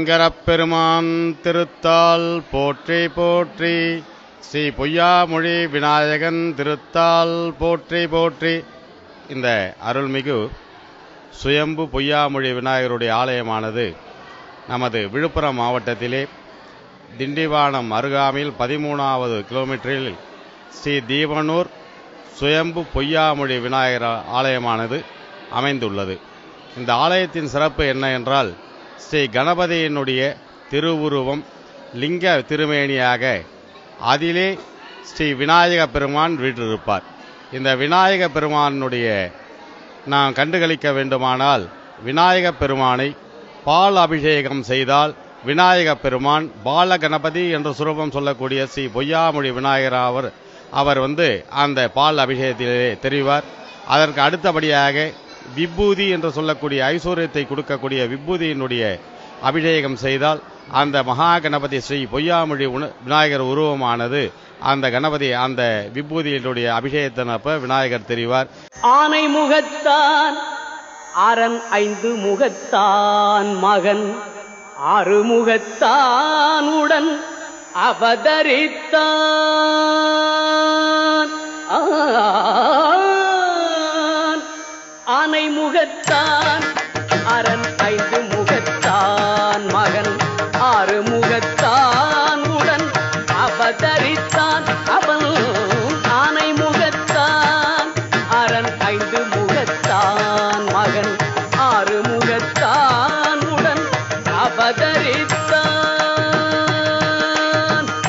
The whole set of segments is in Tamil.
சங்கரப் பெருமான் திருத்தால் போற்றி போற்றி ஸ்ரீ பொய்யாமொழி விநாயகன் திருத்தால் போற்றி போற்றி இந்த அருள்மிகு சுயம்பு பொய்யாமொழி விநாயகருடைய ஆலயமானது நமது விழுப்புரம் மாவட்டத்திலே திண்டிவானம் அருகாமையில் பதிமூணாவது கிலோமீட்டரில் ஸ்ரீ தீவனூர் சுயம்பு பொய்யாமொழி விநாயகர் ஆலயமானது அமைந்துள்ளது இந்த ஆலயத்தின் சிறப்பு என்ன என்றால் ஸ்ரீ கணபதியினுடைய திருவுருவம் லிங்க திருமேனியாக அதிலே ஸ்ரீ விநாயக பெருமான் வீற்றிருப்பார் இந்த விநாயக பெருமானுடைய நாம் கண்டுகளிக்க வேண்டுமானால் விநாயக பெருமானை பால் அபிஷேகம் செய்தால் விநாயக பெருமான் பால கணபதி என்ற சுரூபம் சொல்லக்கூடிய ஸ்ரீ பொய்யாமொழி விநாயகர் அவர் அவர் வந்து அந்த பால் அபிஷேகத்திலே தெரிவார் அதற்கு அடுத்தபடியாக விபூதி என்று சொல்லக்கூடிய ஐஸ்வர்யத்தை கொடுக்கக்கூடிய விபூதியினுடைய அபிஷேகம் செய்தால் அந்த மகா கணபதி ஸ்ரீ பொய்யாமொழி உண- விநாயகர் உருவமானது அந்த கணபதி அந்த விபூதியினுடைய அபிஷேகத்தினப்ப விநாயகர் தெரிவார் ஆனை முகத்தான் அரண் ஐந்து முகத்தான் மகன் ஆறு முகத்தான் உடன் அவதரித்தான் ஆன். ஆனை முகத்தான் அரண் ஐந்து முகத்தான் மகன் ஆறு முகத்தான் உடன் அவதரித்தான் அவன் ஆனை முகத்தான் அரண் ஐந்து முகத்தான் மகன் ஆறு முகத்தான் உடன் அவதரித்தான்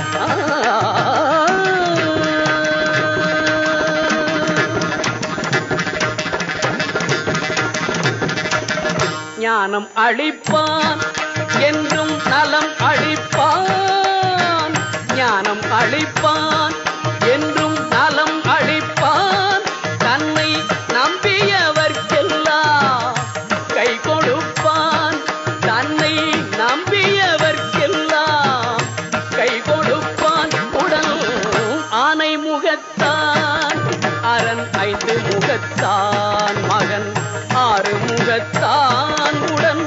ஞானம் அளிப்பான் என்றும் நலம் அளிப்பான் ஞானம் அளிப்பான் என்றும் நலம் அளிப்பான் தன்னை நம்பியவர்க்கெல்லாம் கை கொடுப்பான் தன்னை நம்பியவர்க்கெல்லாம் கை கொடுப்பான் உடல் ஆனை முகத்தான் அரண் ஐந்து முகத்தான் மகன் ஆறு முகத்தான் உடன்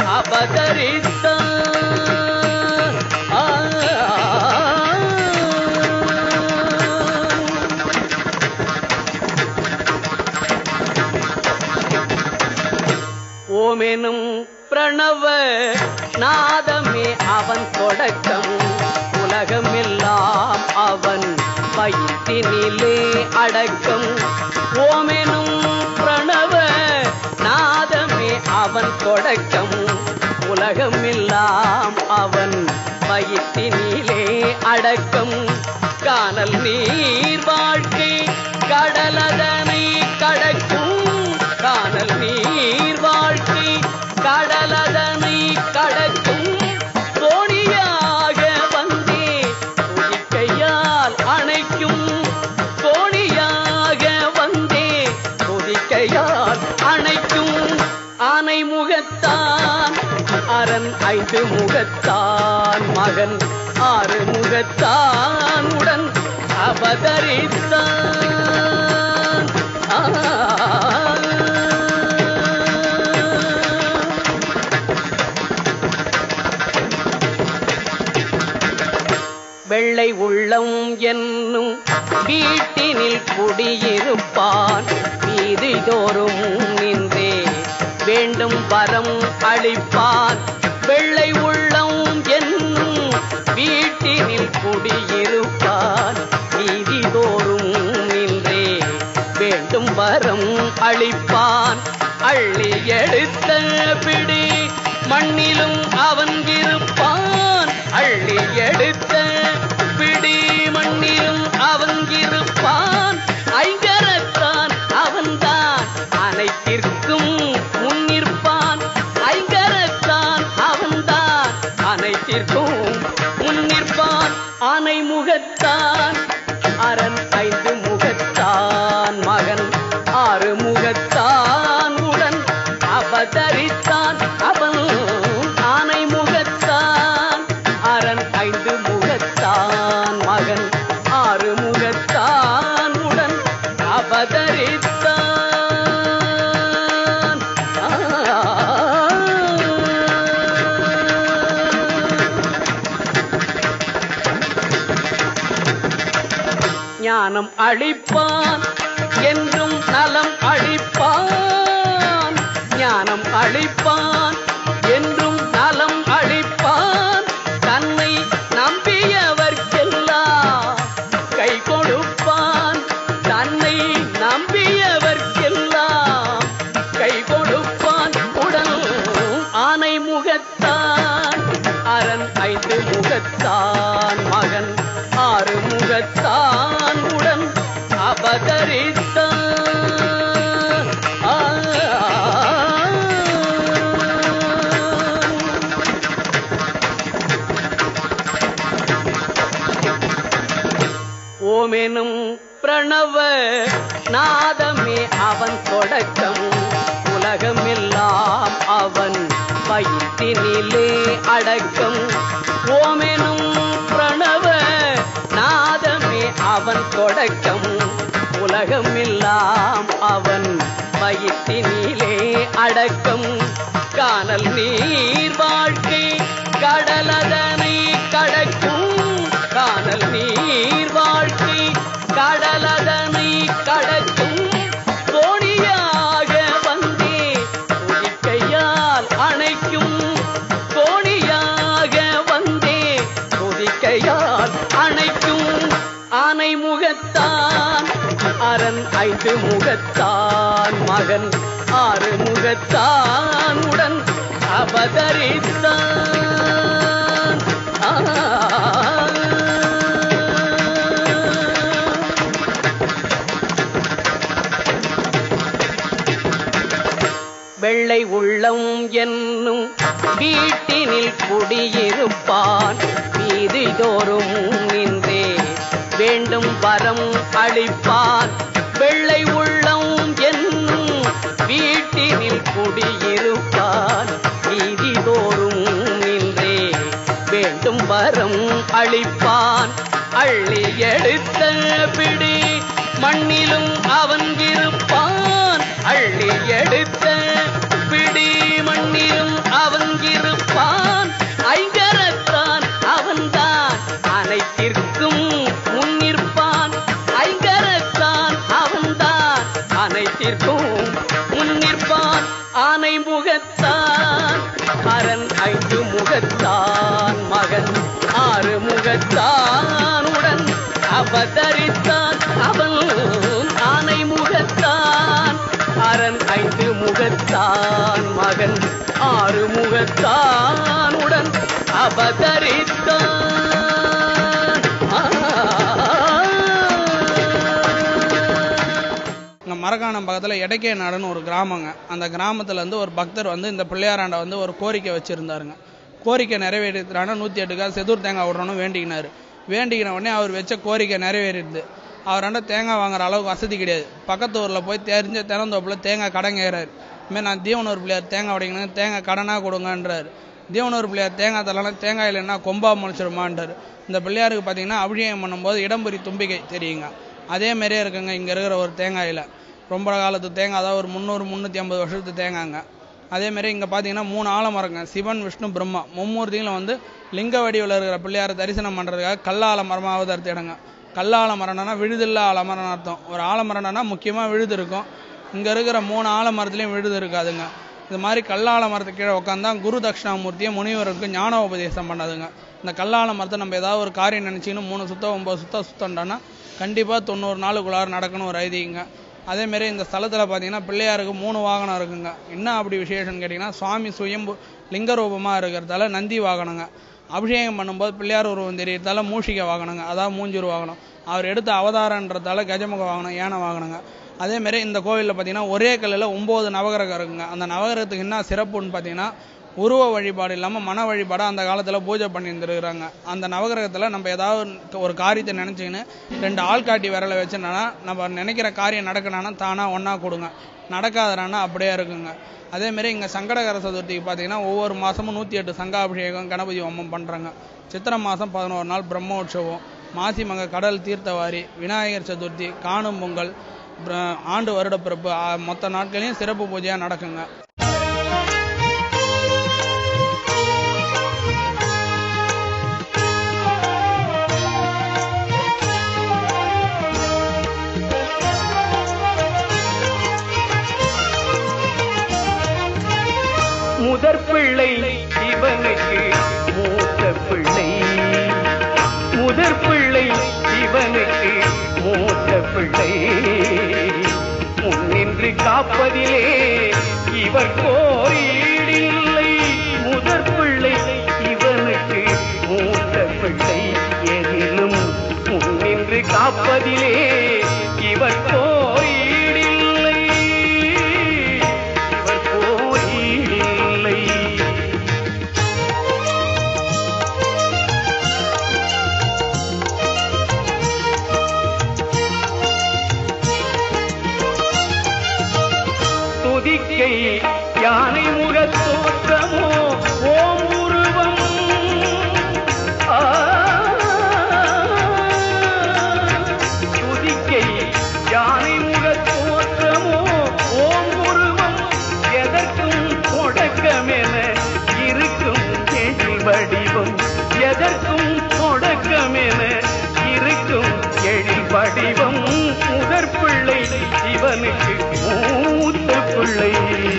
அவதரித்தான் ஆ. ஓமெனும் பிரணவ நாதமே அவன் தொடக்கம் உலகமெல்லாம் அவன் வயிற்றினிலே அடக்கம் ஓமெனும் பிரணவ நாதமே அவன் தொடக்கம் உலகமெல்லாம் அவன் வயிற்றினிலே அடக்கம் காணல் நீர் வாழ்க்கை கடலதனை கடக்கும் காணல் நீர் வாழ்க்கை கடலதனை கடக்கும் கோணியாக வந்தே துதிக்கையால் அணைக்கும் கோணியாக வந்தே துதிக்கையால் அணைக்கும் ஆனை முகத்தான் அரண் ஐந்து முகத்தான் மகன் ஆறு முகத்தான் உடன் அவதரித்தான் ஆ வெள்ளை உள்ளம் என்னும் வீட்டினில் குடியிருப்பான் வீதி தோறும் நின்றே வேண்டும் வரம் அளிப்பான் வெள்ளை உள்ளம் என்னும் வீட்டினில் குடியிருப்பான் வீதி தோறும் நின்றே வேண்டும் வரம் அளிப்பான் அள்ளி எடுத்த பிடி மண்ணிலும் அவன் இருப்பான் அள்ளி எடுத்த பிடி மண்ணிலும் அவன் இருப்பான் ஐங்கரத்தான் அவன்தான் அனைத்திற்கும் முன்னிற்பான் ஐங்கரத்தான் அவன்தான் அனைத்திற்கும் முன்னிற்பான் ஆனை முகத்தான் அரண் ஐந்து முகத்தான் மகன் ஆறு முகத்தான் உடன் அவதரித்தான் அவன் ஆனை முகத்தான் அரண் ஐந்து முகத்தான் ஞானம் அளிப்பான் என்றும் நலம் அளிப்பான் ஞானம் அளிப்பான் என்றும் நலம் அளிப்பான் தன்னை நம்பியவர்க்கெல்லாம் கை கொடுப்பான் தன்னை நம்பியவர்க்கெல்லாம் கை கொடுப்பான் உடல் ஆனை முகத்தான் அரண் ஐந்து முகத்தான் மகன் ஆறு முகத்தான் உடன் அவதரித்தான் ஆ. ஓமெனும் பிரணவ நாதமே அவன் தொடக்கம் உலகமெல்லாம் அவன் வயிற்றினிலே அடக்கம் ஓமெனும் பிரணவ நாதமே அவன் தொடக்கம் உலகமெல்லாம் அவன் வயிற்றினிலே அடக்கம் காணல் நீர் வாழ்க்கை கடலதனை கடக்கும் காணல் நீர் வாழ்க்கை கடலதனை கடக்கும் தோணியாக வந்தே துதிக்கையால் அணைக்கும் தோணியாக வந்தே துதிக்கையால் அணைக்கும் ஆனை முகத்தான் அரண் ஐந்து முகத்தான் மகன் ஆறு முகத்தான் உடன் அவதரித்தான் ஆ. வெள்ளை உள்ளம் என்னும் வீட்டினில் குடியிருப்பான் வீதி தோறும் நின்றே வேண்டும் வரம் அளிப்பான் வெள்ளை உள்ளம் என்னும் வீட்டினில் குடியிருப்பான் வீதி தோறும் நின்றே வேண்டும் வரம் அளிப்பான் அள்ளி எடுத்த பிடி மண்ணிலும் அவன் இருப்பான் அள்ளி எடுத்த பிடி மண்ணிலும் அவன் இருப்பான் ஐங்கரத்தான் அவன்தான் அனைத்திற்கும் முன்னிற்பான் ஐங்கரத்தான் அவன்தான் அனைத்திற்கும் முன்னிற்பான் ஆனை முகத்தான் அரண் ஐந்து முகத்தான் மகன் ஆறு முகத்தான் உடன் அவதரித்தான் அவன் ஆனை முகத்தான் அரண் ஐந்து முகத்தான் மகன் ஆறு முகத்தான் உடன் அவதரித்தான் இங்கே மரக்காணம் பக்கத்தில் எடக்கே நாடுன்னு ஒரு கிராமங்க அந்த கிராமத்துல இருந்து ஒரு பக்தர் வந்து இந்த பிள்ளையாராண்ட வந்து ஒரு கோரிக்கை வச்சுருந்தாருங்க கோரிக்கை நிறைவேற்றினா நூற்றி எட்டுக்காக செதூர் தேங்காய் விடணும்னு வேண்டிக்கினாரு வேண்டிக்கின உடனே அவர் வச்ச கோரிக்கை நிறைவேறிடுது அவராண்ட தேங்காய் வாங்குற அளவுக்கு வசதி கிடையாது பக்கத்து ஊரில் போய் தெரிஞ்ச திறந்தோப்பில் தேங்காய் கடங்கிறாரு இதுமாரி நான் தீவனூர் பிள்ளையார் தேங்காய் உடைக்கணும் தேங்காய் கடனாக கொடுங்கன்றாரு தீவனூர் பிள்ளையார் தேங்காய் தரலன்னா தேங்காய் இல்லைன்னா கொம்பா முளைச்சிருமான்றாரு இந்த பிள்ளையாருக்கு பார்த்தீங்கன்னா அபிஷேகம் பண்ணும்போது இடம்புரி தும்பிக்கை தெரியுங்க அதே மாதிரியே இருக்குங்க இங்கே இருக்கிற ஒரு தேங்காயில் ரொம்ப காலத்து தேங்காய் அதாவது ஒரு முந்நூறு முந்நூற்றி ஐம்பது வருஷத்து தேங்காய்ங்க அதே மாதிரி இங்கே பார்த்தீங்கன்னா மூணு ஆலமரங்க சிவன் விஷ்ணு பிரம்மா மும்மூர்த்திகளும் வந்து லிங்க வடிவில் இருக்கிற பிள்ளையாரை தரிசனம் பண்ணுறதுக்காக கல்லால மரமாக அவதரித்த இடங்க கல்லால மரம்னா விழுதில்லா ஆலமரம்னு அர்த்தம் ஒரு ஆலமரம்னா முக்கியமாக விழுது இருக்கும் இங்கே இருக்கிற மூணு ஆலமரத்துலேயும் விழுது இருக்காதுங்க இது மாதிரி கல்லால மரத்துக்கு கீழே உட்காந்தா குரு தட்சிணாமூர்த்தியை முனிவருக்கு ஞான உபதேசம் பண்ணாதுங்க இந்த கல்லால மரத்தை நம்ம ஏதாவது ஒரு காரியம் நினச்சின்னு மூணு சுத்தம் ஒம்பது சுத்தம் சுத்தம்டோன்னா கண்டிப்பாக தொண்ணூறு நாளுக்குள்ளார நடக்கணும் ஒரு ஐதீகங்க அதேமாரி இந்த ஸ்தலத்தில் பார்த்தீங்கன்னா பிள்ளையாருக்கு மூணு வாகனம் இருக்குங்க என்ன அப்படி விசேஷம்னு கேட்டிங்கன்னா சுவாமி சுயம்பு லிங்க ரூபமாக இருக்கிறதால நந்தி வாகனங்க அபிஷேகம் பண்ணும்போது பிள்ளையார் உருவம் தெரியறதால மூஷிக வாகனங்க அதாவது மூஞ்சூர் வாகனம் அவர் எடுத்த அவதாரன்றதால கஜமுக வாகனம் யானை வாகனங்க அதேமாரி இந்த கோவிலில் பார்த்தீங்கன்னா ஒரே கல்லில் ஒம்பது நவகிரகம் இருக்குங்க அந்த நவகிரகத்துக்கு என்ன சிறப்புன்னு பார்த்தீங்கன்னா உருவ வழிபாடு இல்லாமல் மன வழிபாடு அந்த காலத்தில் பூஜை பண்ணியிருந்துருக்குறாங்க அந்த நவகிரகத்தில் நம்ம ஏதாவது ஒரு காரியத்தை நினச்சிக்கின்னு ரெண்டு ஆள்காட்டி விரலை வச்சுனா நம்ம நினைக்கிற காரியம் நடக்கணும்னா தானாக ஒன்றா கொடுங்க நடக்காதனா அப்படியே இருக்குங்க அதேமாரி இங்கே சங்கடகர சதுர்த்திக்கு பார்த்தீங்கன்னா ஒவ்வொரு மாதமும் நூற்றி எட்டு சங்காபிஷேகம் கணபதி ஹோமம் பண்ணுறாங்க சித்திரை மாதம் பதினோரு நாள் பிரம்மோற்சவம் மாசி மங்க கடல் தீர்த்தவாரி விநாயகர் சதுர்த்தி காணும் பொங்கல் பிர- ஆண்டு வருடப்பிறப்பு ஆ, மொத்த நாட்களையும் சிறப்பு பூஜையாக நடக்குங்க முதற் பிள்ளை இவனுக்கு மூத்த பிள்ளை முதற் பிள்ளை இவனுக்கு மூத்த பிள்ளை முன்னின்று காப்பதிலே இவர் கோரீடில்லை முதற் பிள்ளை இவனுக்கு மூத்த பிள்ளை எதிலும் முன்னின்று காப்பதிலே இவர் கோரீடில்லை இவர் கோரீடில்லை துதிக்கை யானை முகத் தோற்றமோ ஓம் உருவம் ஆ, துதிக்கை யானை முகத் தோற்றமோ ஓம் உருவம் எதற்கும் தொடக்கமென இருக்கும் எழில் வடிவம் எதற்கும் தொடக்கமென இருக்கும் எழில் வடிவம் முதற் பிள்ளை இவனுக்கு மூத்த பிள்ளை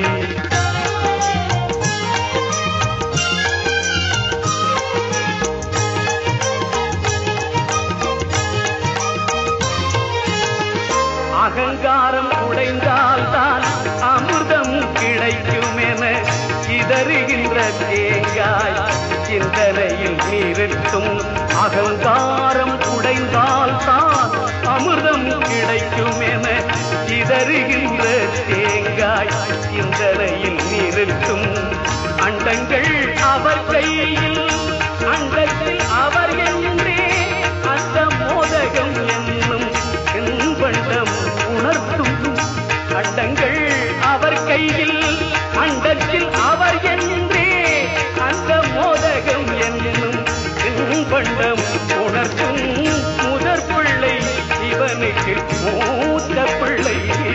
அகங்காரம் உடைந்தால்தான் அமிர்தம் கிடைக்கும் என சிதறுகின்ற தேங்காய் சிந்தனையில் நிறுத்தும் அகங்காரம் உடைந்தால்தான் அமிர்தம் கிடைக்கும் என சிதறுகின்ற தேங்காய் சிந்தனையில் நிறுத்தும் அண்டங்கள் அவர் கையில் அண்டத்தில் அவர் என்றே அந்த மோதகம் என்னும் செம்பண்டம் உணர்த்தும் அண்டங்கள் அவர் கையில் அண்டத்தில் அவர் என்றே அந்த மோதகம் என்னும் செம்பண்டம் உணர்த்தும் முதற் பிள்ளை இவனுக்கு மூத்த பிள்ளை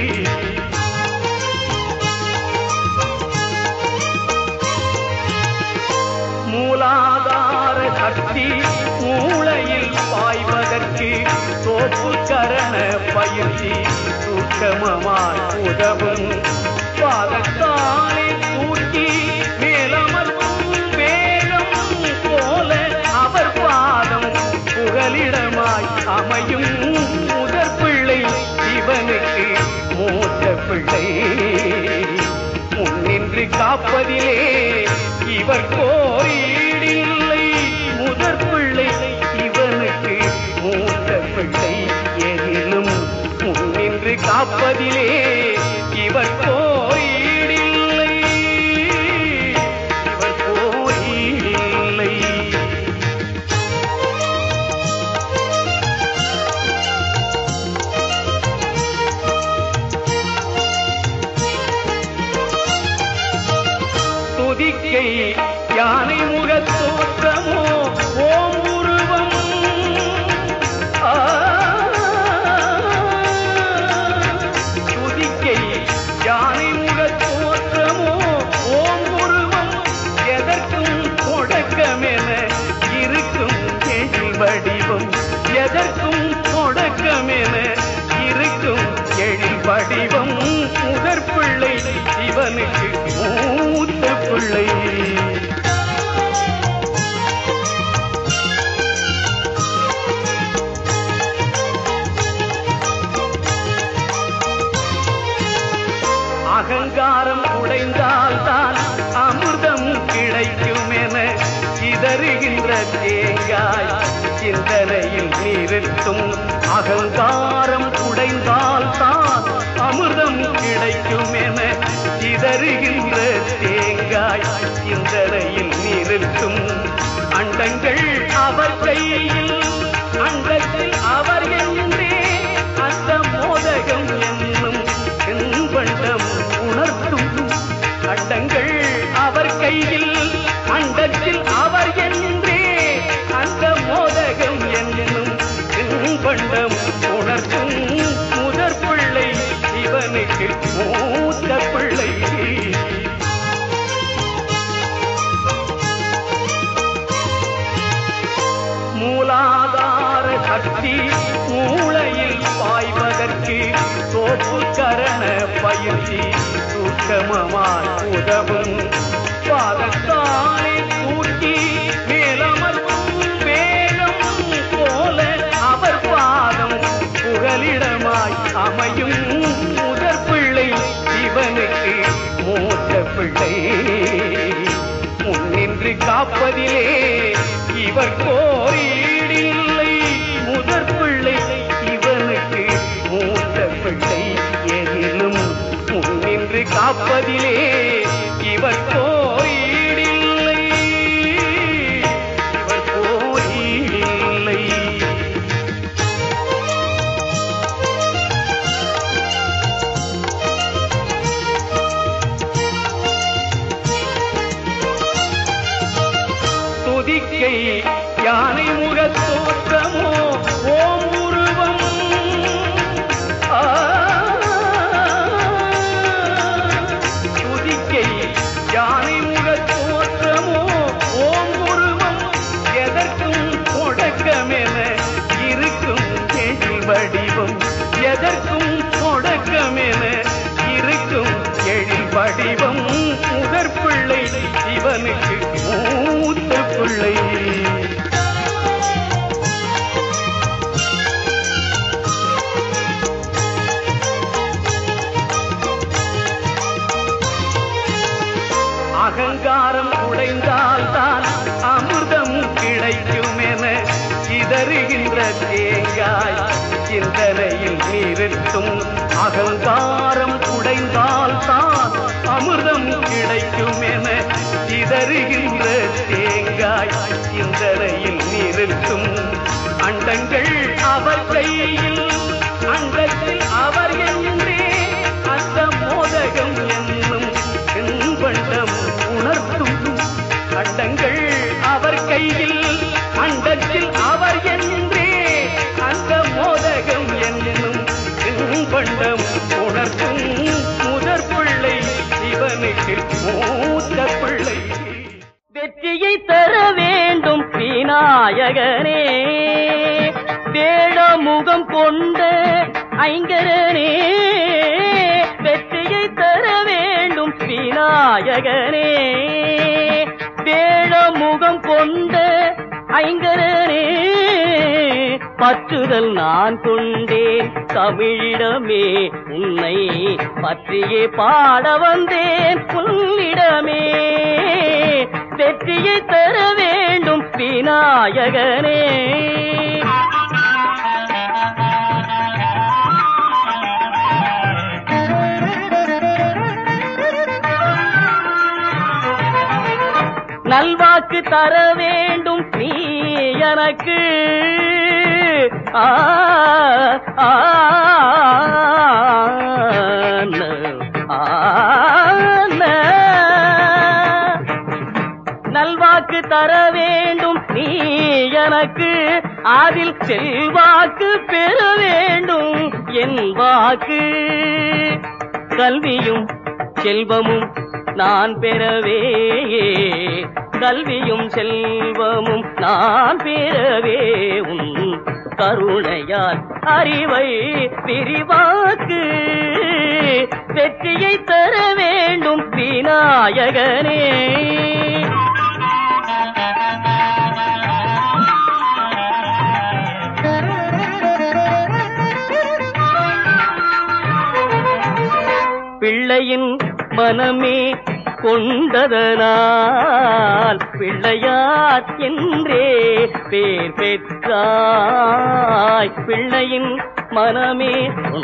மூலாதார சக்தி மூளையில் பாய்வதற்கு தோப்பு கரண பயிற்சி சூக்கமமாய் உதவும் பாதத்தாலே தூக்கி மேலமர்த்தும் வேகம் போல அவர் பாதம் புகலிடமாய் அமையும் முதற் பிள்ளை இவனுக்கு மூத்த பிள்ளை முன்னின்று காப்பதிலே இவர் கோரீடில்லை முதற் பிள்ளை இவனுக்கு மூத்த பிள்ளை எதிலும் முன்னின்று காப்பதிலே இவர் கோரீடில்லை இவர் கோரீடில்லை துதிக்கை யானை முகத் தோற்றமோ ஓம் உருவம் ஆ, துதிக்கை யானை முகத் தோற்றமோ ஓம் உருவம் எதற்கும் தொடக்கமென இருக்கும் எழில் வடிவம் எதற்கும் தொடக்கமென இருக்கும் எழில் வடிவம் முதற் பிள்ளை இவனுக்கு மூத்த பிள்ளை அகங்காரம் உடைந்தால்தான் அமிர்தம் கிடைக்கும் என சிதறுகின்ற தேங்காய் சிந்தனையில் நிறுத்தும் அகங்காரம் உடைந்தால்தான் அமிர்தம் கிடைக்கும் என சிதறுகின்ற தேங்காய் சிந்தனையில் நிறுத்தும் அண்டங்கள் அவர் கையில் அண்டத்தில் அவர் என்றே அந்த மோதகம் என்னும் செம்பண்டம் உணர்த்தும் அண்டங்கள் அவர் கையில் அண்டத்தில் அவர் என்றே அந்த மோதகம் என்னும் செம்பண்டம் உணர்த்தும் முதற் பிள்ளை இவனுக்கு மூத்த பிள்ளை மூலாதார சக்தி மூளையில் பாய்வதற்கு தோப்பு கரண பயிற்சி சூக்கமமாய் உதவும் பாதத்தாலே தூக்கி மேலமர்த்தும் வேகம் போல அவர் பாதம் புகலிடமாய் அமையும் முதற் பிள்ளை இவனுக்கு மூத்த பிள்ளை முன்னின்று காப்பதிலே இவர் கோரீடில்லை முதற் பிள்ளை இவனுக்கு மூத்த பிள்ளை எதிலும் முன்னின்று காப்பதிலே இவர் கோரீடில்லை இவர் கோரீடில்லை துதிக்கை யானை முகத் தோற்றமோ ஓம் உருவம் ஆ, துதிக்கை யானை முகத் தோற்றமோ ஓம் உருவம் எதற்கும் தொடக்கமென இருக்கும் எழில் வடிவம் எதற்கும் தொடக்கமென இருக்கும் எழில் வடிவம் முதற் பிள்ளை இவனுக்கு மூத்த பிள்ளை அகங்காரம் உடைந்தால்தான் அமிர்தம் கிடைக்கும் என சிதறுகின்ற தேங்காய் சிந்தனையில் நிறுத்தும் அகங்காரம் உடைந்தால்தான் அமிர்தம் கிடைக்கும் என சிதறுகின்ற தேங்காய் சிந்தனையில் நிறுத்தும் அண்டங்கள் அவர் கையில் அண்டத்தில் அவர் என்றே அந்த மோதகம் என்னும் செம்பண்டம் உணர்த்தும் அண்டங்கள் அவர் கையில் அண்டத்தில் அவர் என்றே அந்த மோதகம் என்னும் செம்பண்டம் உணர்த்தும் முதற் பிள்ளை இவனுக்கு மூத்த பிள்ளை வெற்றியை தர வேண்டும் விநாயகனே வேட முகம் கொண்ட ஐங்கரனே வெற்றியை தர வேண்டும் விநாயகனே வேட முகம் கொண்ட ஐங்கரனே பற்றுதல் நான் கொண்டேன் தமிழிடமே உன்னை பற்றியே பாட வந்தேன் உன்னிடமே வெற்றியை தர வேண்டும் விநாயகனே நல்வாக்கு தர வேண்டும் நீ எனக்கு ஆ, ஆ, ந, ஆ, ந. நல்வாக்கு தர வேண்டும் நீ எனக்கு அதில் செல்வாக்கு பெற வேண்டும் என் வாக்கு கல்வியும் செல்வமும் நான் பெறவே கல்வியும் செல்வமும் நான் பெறவே உன் கருணையால் அறிவை விரிவாக்கு வெற்றியை தர வேண்டும் விநாயகனே பிள்ளையின் மனமே கொண்டதனால் பிள்ளையார் என்றே பேர் பெற்றாய் பிள்ளையின் மனமே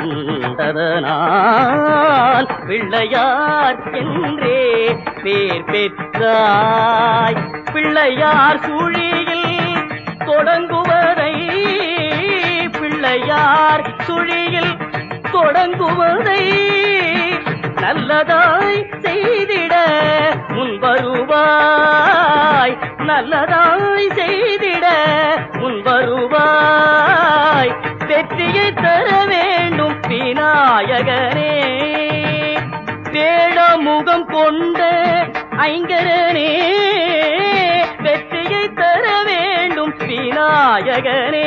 கொண்டதனால் பிள்ளையார் என்றே பேர் பெற்றாய் பிள்ளையார் சுழியில் தொடங்குவதை பிள்ளையார் சுழியில் தொடங்குவதை நல்லதாய் செய்திட முன்வருவாய் நல்லதாய் செய்திட முன்வருவாய் வெற்றியை தர வேண்டும் விநாயகனே வேட முகம் கொண்ட ஐங்கரனே வெற்றியை தர வேண்டும் விநாயகனே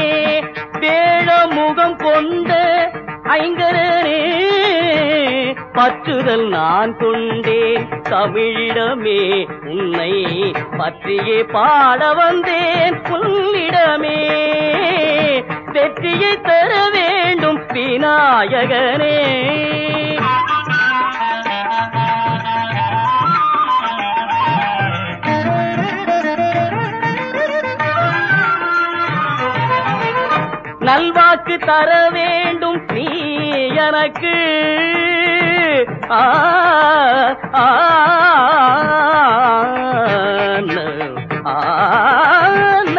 வேட முகம் கொண்ட ஐங்கரனே பற்றுதல் நான் கொண்டேன் தமிழிடமே உன்னை பற்றியே பாட வந்தேன் உன்னிடமே வெற்றியை தர வேண்டும் விநாயகனே நல்வாக்கு தர வேண்டும் நீ எனக்கு ஆ, ஆ, ந, ஆ, ந.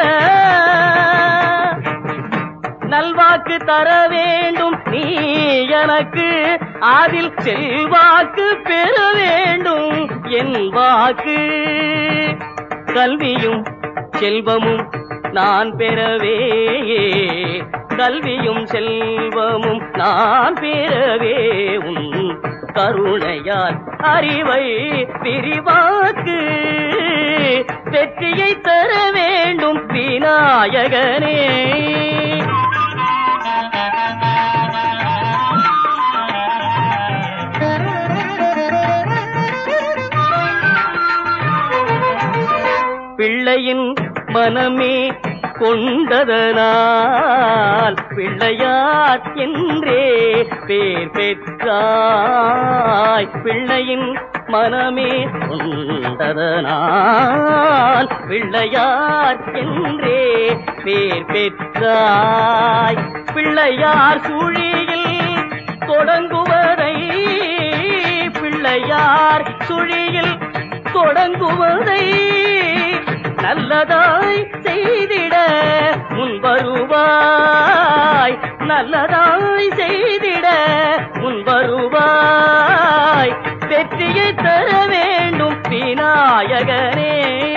நல்வாக்கு தர வேண்டும் நீ எனக்கு அதில் செல்வாக்கு பெற வேண்டும் என் வாக்கு கல்வியும் செல்வமும் நான் பெறவே கல்வியும் செல்வமும் நான் பெறவே உன் கருணையால் அறிவை விரிவாக்கு வெற்றியை தர வேண்டும் விநாயகனே பிள்ளையின் மனமே கொண்டதனால் பிள்ளையார் என்றே பேர் பெற்றாய் பிள்ளையின் மனமே கொண்டதனால் பிள்ளையார் என்றே பேர் பெற்றாய் பிள்ளையார் சுழியில் தொடங்குவதை பிள்ளையார் சுழியில் தொடங்குவதை நல்லதாய் செய்திட முன் வருவாய் நல்லதாய் செய்திட முன் வருவாய் வெற்றியை தர வேண்டும் விநாயகனே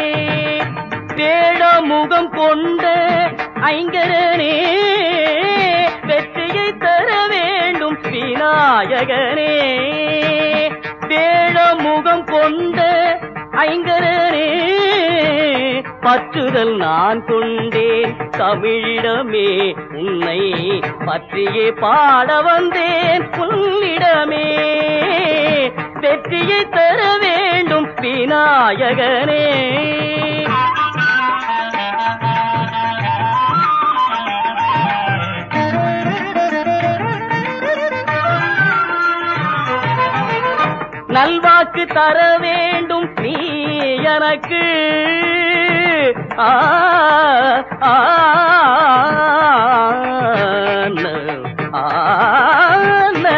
வேட முகம் கொண்ட ஐங்கரனே வெற்றியை தர வேண்டும் விநாயகனே வேட முகம் கொண்ட ஐங்கரனே பற்றுதல் நான் கொண்டேன் தமிழிடமே உன்னை பற்றியே பாட வந்தேன் உன்னிடமே வெற்றியை தர வேண்டும் விநாயகனே நல்வாக்கு தர வேண்டும் நீ எனக்கு ஆ, ஆ, ந, ஆ, ந.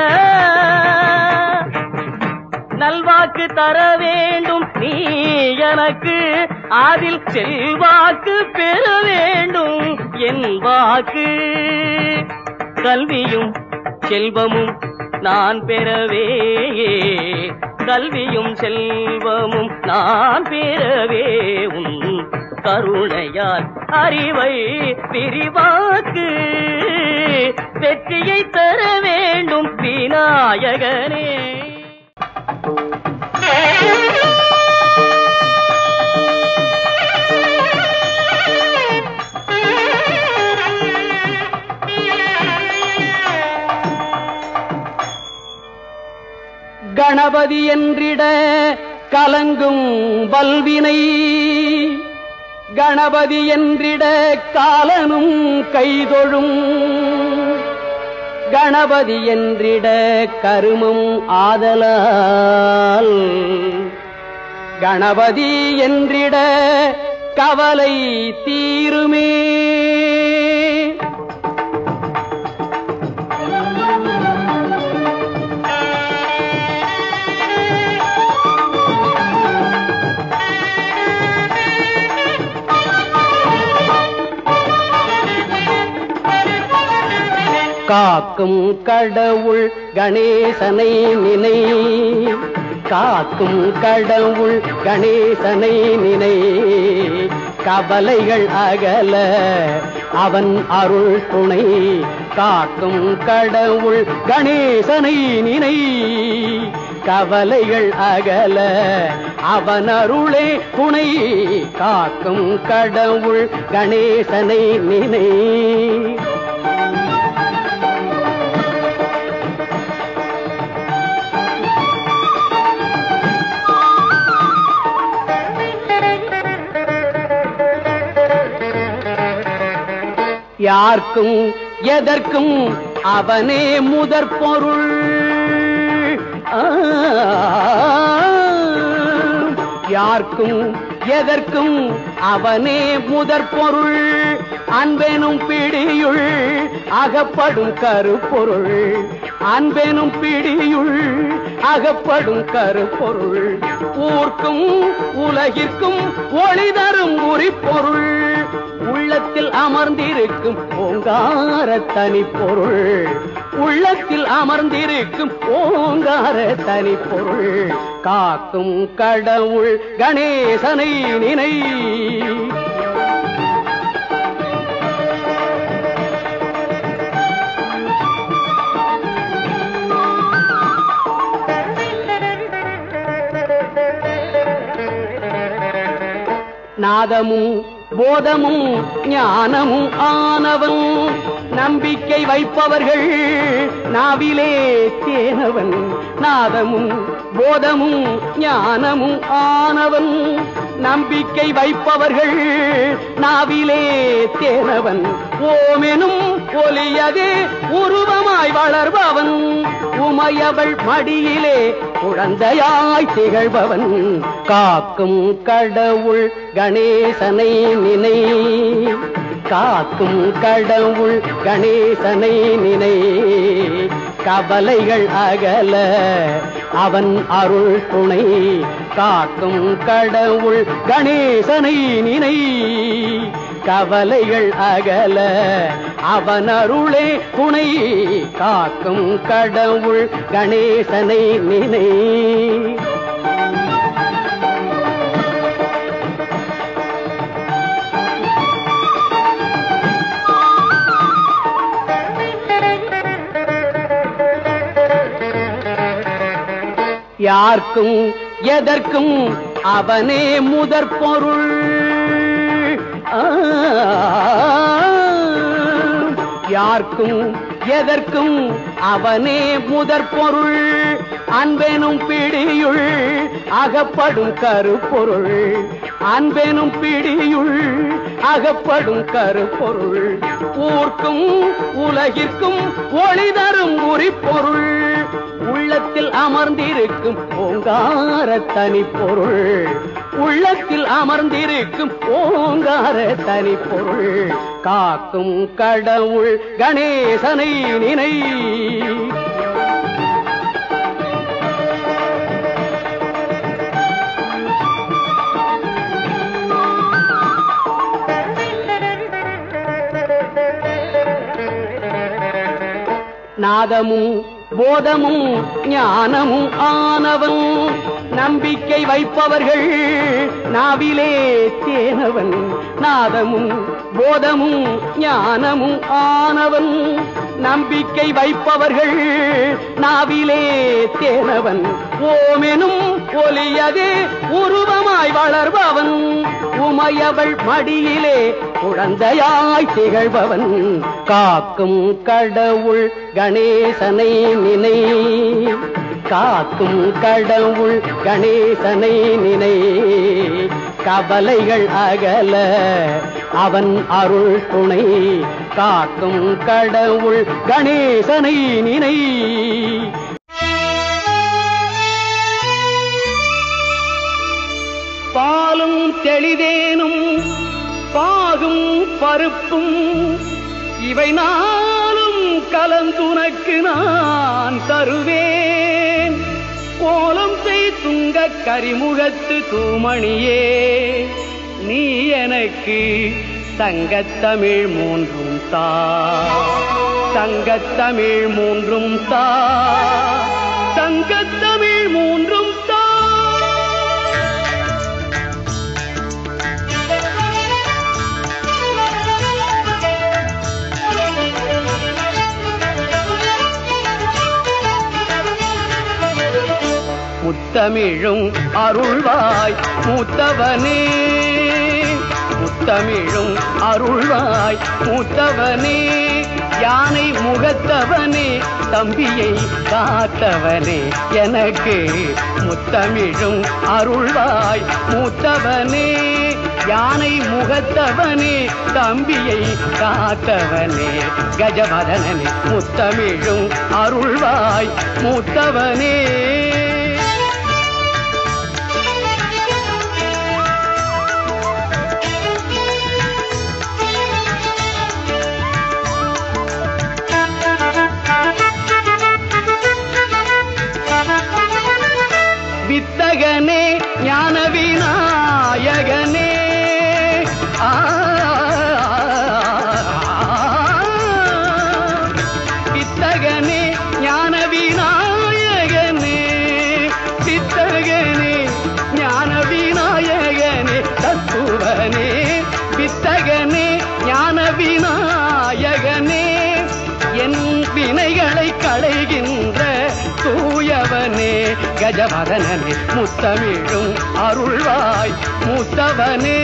நல்வாக்கு தர வேண்டும் நீ எனக்கு அதில் செல்வாக்கு பெற வேண்டும் என் வாக்கு கல்வியும் செல்வமும் நான் பெறவே கல்வியும் செல்வமும் நான் பெறவே உன் கருணையால் அறிவை விரிவாக்கு வெற்றியை தர வேண்டும் விநாயகனே கணபதி என்றிட கலங்கும் வல்வினை கணபதி என்றிட காலனும் கைதொழும் கணபதி என்றிட கருமம் ஆதலால் கணபதி என்றிட கவலை தீருமே காக்கும் கடவுள் கணேசனை நினை காக்கும் கடவுள் கணேசனை நினை கவலைகள் அகல அவன் அருள் துணை காக்கும் கடவுள் கணேசனை நினை கவலைகள் அகல அவன் அருளே துணை காக்கும் கடவுள் கணேசனை நினை யார்க்கும் எதற்கும் அவனே முதற் பொருள் ஆ, யார்க்கும் எதற்கும் அவனே முதற் பொருள் அன்பெனும் பிடியுள் அகப்படும் கருப்பொருள் அன்பெனும் பிடியுள் அகப்படும் கருப்பொருள் ஊர்க்கும் உலகிற்கும் ஒளி தரும் உரிப்பொருள் உள்ளத்தில் அமர்ந்திருக்கும் ஓங்கார தனிப்பொருள் உள்ளத்தில் அமர்ந்திருக்கும் ஓங்கார தனிப்பொருள் காக்கும் கடவுள் கணேசனை நினை நாதமும் போதமும் ஞானமும் ஆனவன் நம்பிக்கை வைப்பவர்கள் நாவிலே தேனவன் நாதமும் போதமும் ஞானமும் ஆனவன் நம்பிக்கை வைப்பவர்கள் நாவிலே தேனவன் ஓமெனும் ஒலியதே உருவமாய் வளர்பவன் உமையவள் மடியிலே குழந்தையாய் திகழ்பவன் காக்கும் கடவுள் கணேசனை நினை காக்கும் கடவுள் கணேசனை நினை கவலைகள் அகல அவன் அருள் துணை காக்கும் கடவுள் கணேசனை நினை கவலைகள் அகல அவன் அருளே துணை காக்கும் கடவுள் கணேசனை நினை யார்க்கும் எதற்கும் அவனே முதற் பொருள் ஆ, யார்க்கும் எதற்கும் அவனே முதற் பொருள் அன்பெனும் பிடியுள் அகப்படும் கருப்பொருள் அன்பெனும் பிடியுள் அகப்படும் கருப்பொருள் ஊர்க்கும் உலகிற்கும் ஒளி தரும் உரிப்பொருள் உள்ளத்தில் அமர்ந்திருக்கும் ஓங்கார தனிப்பொருள் உள்ளத்தில் அமர்ந்திருக்கும் ஓங்கார தனிப்பொருள் காக்கும் கடவுள் கணேசனை நினை நாதமும் போதமும் ஞானமும் ஆனவன் நம்பிக்கை வைப்பவர்கள் நாவிலே தேனவன் நாதமும் போதமும் ஞானமும் ஆனவன் நம்பிக்கை வைப்பவர்கள் நாவிலே தேனவன் ஓமெனும் ஒலியதே உருவமாய் வளர்பவன் உமையவள் மடியிலே குழந்தையாய் திகழ்பவன் காக்கும் கடவுள் கணேசனை நினை காக்கும் கடவுள் கணேசனை நினை கவலைகள் அகல அவன் அருள் துணை காக்கும் கடவுள் கணேசனை நினை பாலும் தெளிதேனும் பாகும் பருப்பும் இவை நாளும் கலந்துனக்கு நான் தருவேன் கோலம் செய் துங்க கரிமுகத்து தூமணியே நீ எனக்கு தங்கத்தமிழ் மூன்றும் தா தங்கத்தமிழ் மூன்றும் தா தங்கத்தமிழ் மூன்றும் தா முத்தமிழும் அருள்வாய் மூத்தவனே முத்தமிழும் அருள்வாய் மூத்தவனே யானை முகத்தவனே தம்பியை காத்தவனே எனக்கு முத்தமிழும் அருள்வாய் மூத்தவனே யானை முகத்தவனே தம்பியை காத்தவனே கஜபதனனே முத்தமிழும் அருள்வாய் மூத்தவனே வித்தகனே ஞான விநாயகனே ஆ, வித்தகனே ஞான விநாயகனே வித்தகனே ஞான விநாயகனே தத்துவனே வித்தகனே ஞான விநாயகனே என் வினைகளை களைகின்ற தூயவனே கஜபதனனே முத்தமிழும் அருள்வாய் மூத்தவனே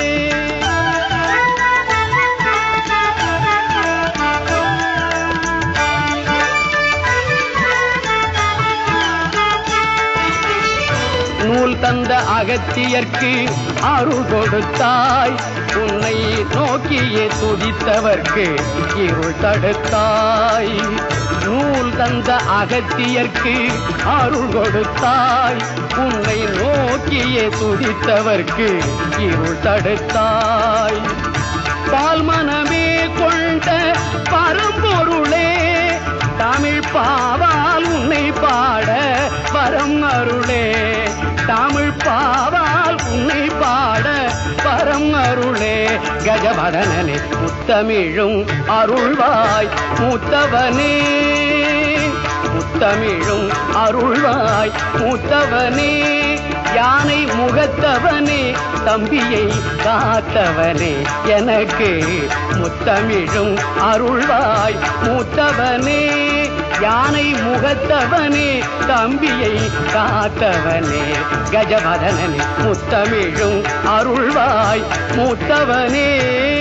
நூல் தந்த அகத்தியர்க்கு அருள் கொடுத்தாய் உன்னை நோக்கியே துதித்தவர்க்கு இருள் தடுத்தாய் நூல் தந்த அகத்தியர்க்கு அருள் கொடுத்தாய் உன்னை நோக்கியே துதித்தவர்க்கு இருள் தடுத்தாய் பால் மனமே கொண்ட பரம்பொருளே தமிழ் பாவால் உன்னை பாட வரம் அருளே தமிழ் பாவால் உன்னை பாட வரம் அருளே கஜபதனனே முத்தமிழும் அருள்வாய் மூத்தவனே முத்தமிழும் அருள்வாய் மூத்தவனே யானை முகத்தவனே தம்பியை காத்தவனே எனக்கு முத்தமிழும் அருள்வாய் மூத்தவனே யானை முகத்தவனே தம்பியை காத்தவனே கஜபதனனே முத்தமிழும் அருள்வாய் மூத்தவனே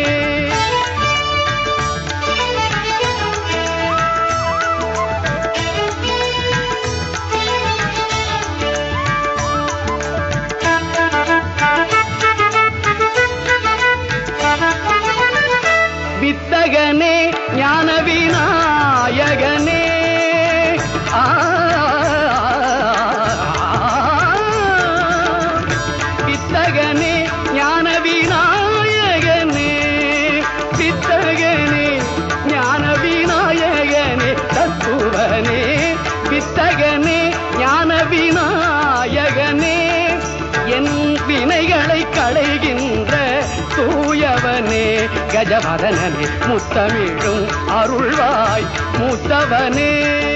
வித்தகனே ஞான விநாயகனே ஆ, வித்தகனே ஞான விநாயகனே வித்தகனே ஞான விநாயகனே தத்துவனே வித்தகனே ஞான விநாயகனே என் வினைகளை களைகின்ற தூயவனே கஜபதனனே முத்தமிழும் அருள்வாய் மூத்தவனே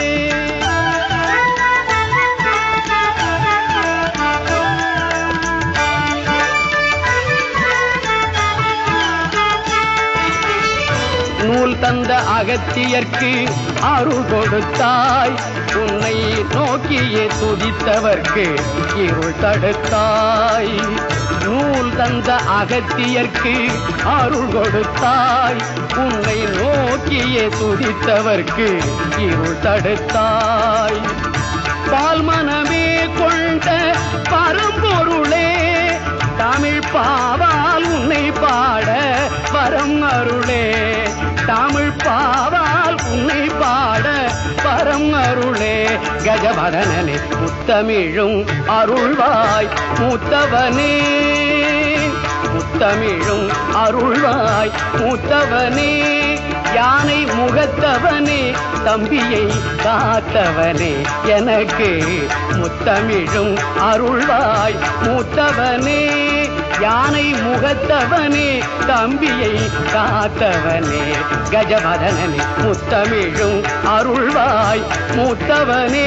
நூல் தந்த அகத்தியர்க்கு அருள் கொடுத்தாய் உன்னை நோக்கியே துதித்தவர்க்கு இருள் தடுத்தாய் நூல் தந்த அகத்தியர்க்கு அருள் கொடுத்தாய் உன்னை நோக்கியே துதித்தவர்க்கு இருள் தடுத்தாய் பால் மனமே கொண்ட பரம்பொருளே தமிழ் பாவால் உன்னை பாட வரம் அருளே தமிழ் பாவால் உன்னை பாட வரம் அருளே கஜபதனனே முத்தமிழும் அருள்வாய் மூத்தவனே முத்தமிழும் அருள்வாய் மூத்தவனே யானை முகத்தவனே தம்பியை காத்தவனே எனக்கு முத்தமிழும் அருள்வாய் மூத்தவனே யானை முகத்தவனே தம்பியை காத்தவனே கஜபதனனே முத்தமிழும் அருள்வாய் மூத்தவனே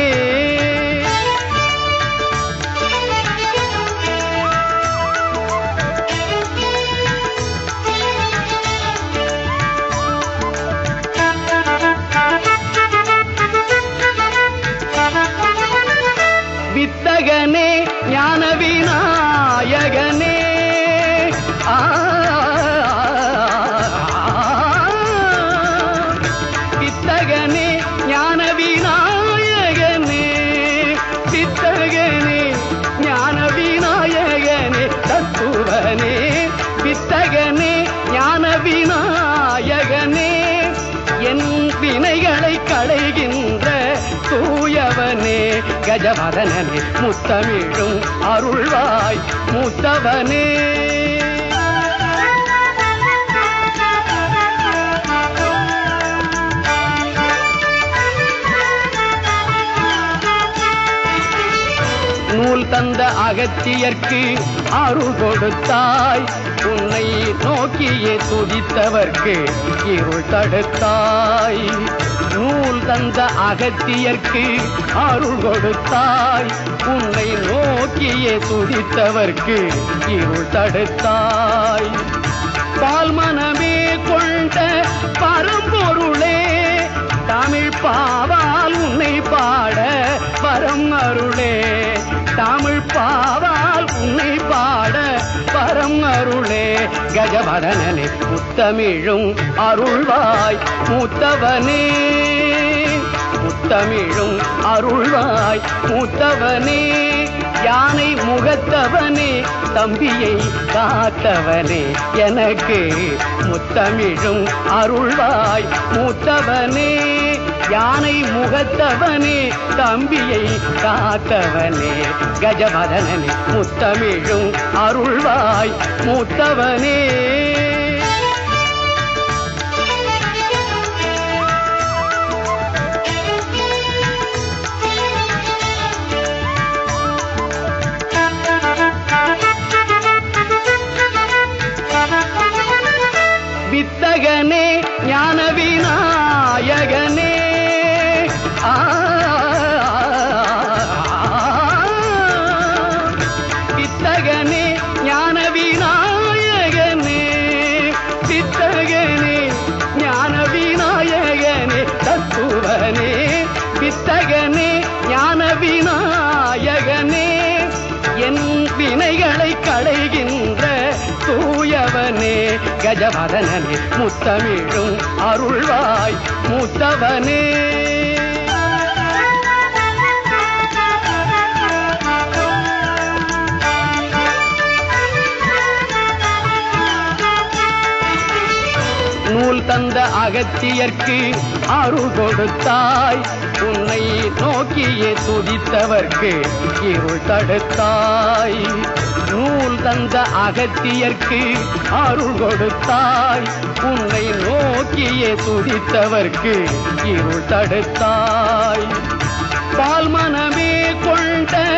வித்தகனே ஞான விநாயகனே ஆ, வித்தகனே ஞான விநாயகனே வித்தகனே ஞான விநாயகனே தத்துவனே கஜவதனனே முத்தமிழும் அருள்வாய் மூத்தவனே நூல் தந்த அகத்தியர்க்கு அருள் கொடுத்தாய் உன்னை நோக்கியே துதித்தவர்க்கு இருள் தடுத்தாய் நூல் தந்த அகத்தியர்க்கு அருள் கொடுத்தாய் உன்னை நோக்கியே துதித்தவர்க்கு இருள் தடுத்தாய் பால் மனமே கொண்ட பரம்பொருளே தமிழ் பாவால் உன்னை பாட வரம் அருளே தமிழ் பாவால் உன்னை பாட வரம் அருளே கஜவதனனே முத்தமிழும் அருள்வாய் மூத்தவனே முத்தமிழும் அருள்வாய் மூத்தவனே யானை முகத்தவனே தம்பியை காத்தவனே எனக்கு முத்தமிழும் அருள்வாய் மூத்தவனே யானை முகத்தவனே தம்பியை காத்தவனே கஜவதனனே முத்தமிழும் அருள்வாய் மூத்தவனே வித்தகனே ஞான விநாயகனே ஆ, வித்தகனே ஞான விநாயகனே வித்தகனே ஞான விநாயகனே தத்துவனே வித்தகனே ஞான விநாயகனே என் வினைகளை களைகின்ற தூயவனே கஜவதனனே முத்தமிழும் அருள்வாய் மூத்தவனே நூல் தந்த அகத்தியர்க்கு அருள் கொடுத்தாய் உன்னை நோக்கியே துதித்தவர்க்கு இருள் தடுத்தாய் நூல் தந்த அகத்தியர்க்கு அருள் கொடுத்தாய் உன்னை நோக்கியே துதித்தவர்க்கு இருள் தடுத்தாய் பால் மனமே கொண்ட